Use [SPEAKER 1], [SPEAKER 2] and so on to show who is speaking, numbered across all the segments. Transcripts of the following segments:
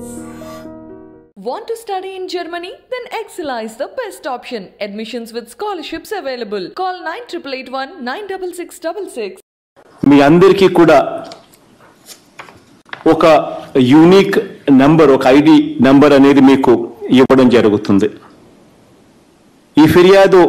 [SPEAKER 1] Want to study in Germany? Then Excella is the best option. Admissions with scholarships available. Call 9881 96666.
[SPEAKER 2] మీ అందరికీ కూడా ఒక unique number ఒక ID number అనేది మీకు ఇవ్వడం జరుగుతుంది ఈ ఫిర్యాదు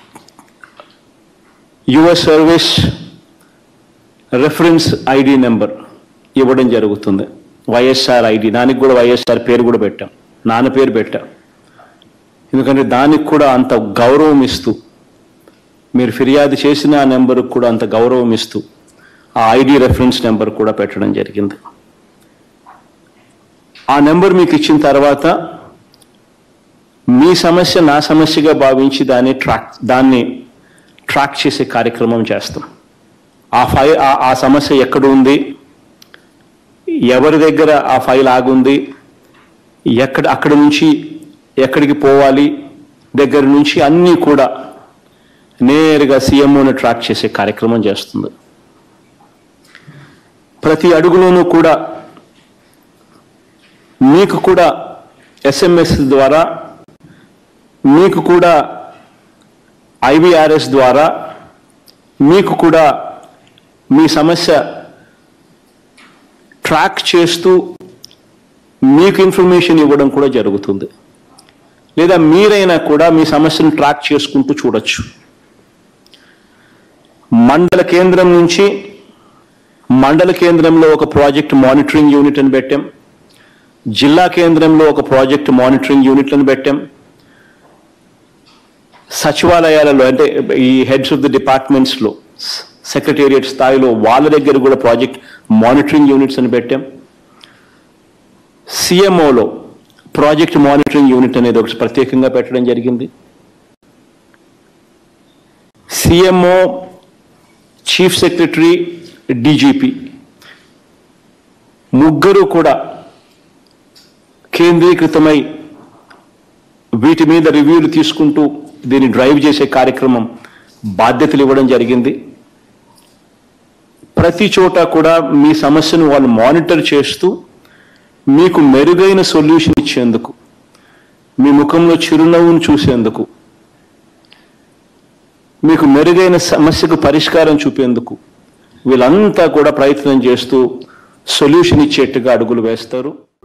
[SPEAKER 2] your service reference ID number ఇవ్వడం జరుగుతుంది వైఎస్ఆర్ ఐడి దానికి కూడా వైఎస్ఆర్ పేరు కూడా పెట్టాం నాన్న పేరు పెట్టాం ఎందుకంటే దానికి కూడా అంత గౌరవం ఇస్తూ మీరు ఫిర్యాదు చేసిన ఆ నెంబర్కి కూడా అంత గౌరవం ఇస్తూ ఆ ఐడి రెఫరెన్స్ నెంబర్ కూడా పెట్టడం జరిగింది ఆ నెంబర్ మీకు ఇచ్చిన తర్వాత మీ సమస్య నా సమస్యగా భావించి దాన్ని ట్రాక్ దాన్ని ట్రాక్ చేసే కార్యక్రమం చేస్తాం ఆ ఫైల్ ఆ- ఆ సమస్య ఎక్కడ ఉంది ఎవరి దగ్గర ఆ ఫైల్ ఆగుంది ఎక్కడ అక్కడి నుంచి ఎక్కడికి పోవాలి దగ్గర నుంచి అన్నీ కూడా నేరుగా సీఎంఓని ట్రాక్ చేసే కార్యక్రమం చేస్తుంది ప్రతి అడుగులోనూ కూడా మీకు కూడా ఎస్ఎంఎస్ ద్వారా మీకు కూడా ఐవిఆర్ఎస్ ద్వారా మీకు కూడా మీ సమస్య ట్రాక్ చేస్తూ మీకు ఇన్ఫర్మేషన్ ఇవ్వడం కూడా జరుగుతుంది లేదా మీరైనా కూడా మీ సమస్యను ట్రాక్ చేసుకుంటూ చూడొచ్చు మండల కేంద్రం నుంచి మండల కేంద్రంలో ఒక ప్రాజెక్ట్ మానిటరింగ్ యూనిట్ అని పెట్టాం జిల్లా కేంద్రంలో ఒక ప్రాజెక్ట్ మానిటరింగ్ యూనిట్లను పెట్టాం సచివాలయాలలో అంటే ఈ హెడ్స్ ఆఫ్ ది డిపార్ట్మెంట్స్లో సెక్రటేరియట్ స్థాయిలో వాళ్ళ దగ్గర కూడా ప్రాజెక్ట్ మానిటరింగ్ యూనిట్స్ అని పెట్టాం సిఎంఓలో ప్రాజెక్ట్ మానిటరింగ్ యూనిట్ అనేది ఒకటి ప్రత్యేకంగా పెట్టడం జరిగింది సిఎంఓ చీఫ్ సెక్రటరీ డీజీపీ ముగ్గురు కూడా కేంద్రీకృతమై వీటి మీద రివ్యూలు తీసుకుంటూ దీన్ని డ్రైవ్ చేసే కార్యక్రమం బాధ్యతలు ఇవ్వడం జరిగింది ప్రతి చోట కూడా మీ సమస్యను వాళ్ళు మానిటర్ చేస్తూ మీకు మెరుగైన సొల్యూషన్ ఇచ్చేందుకు మీ ముఖంలో చిరునవ్వును చూసేందుకు మీకు మెరుగైన సమస్యకు పరిష్కారం చూపేందుకు వీళ్ళంతా కూడా ప్రయత్నం చేస్తూ సొల్యూషన్ ఇచ్చేట్టుగా అడుగులు వేస్తారు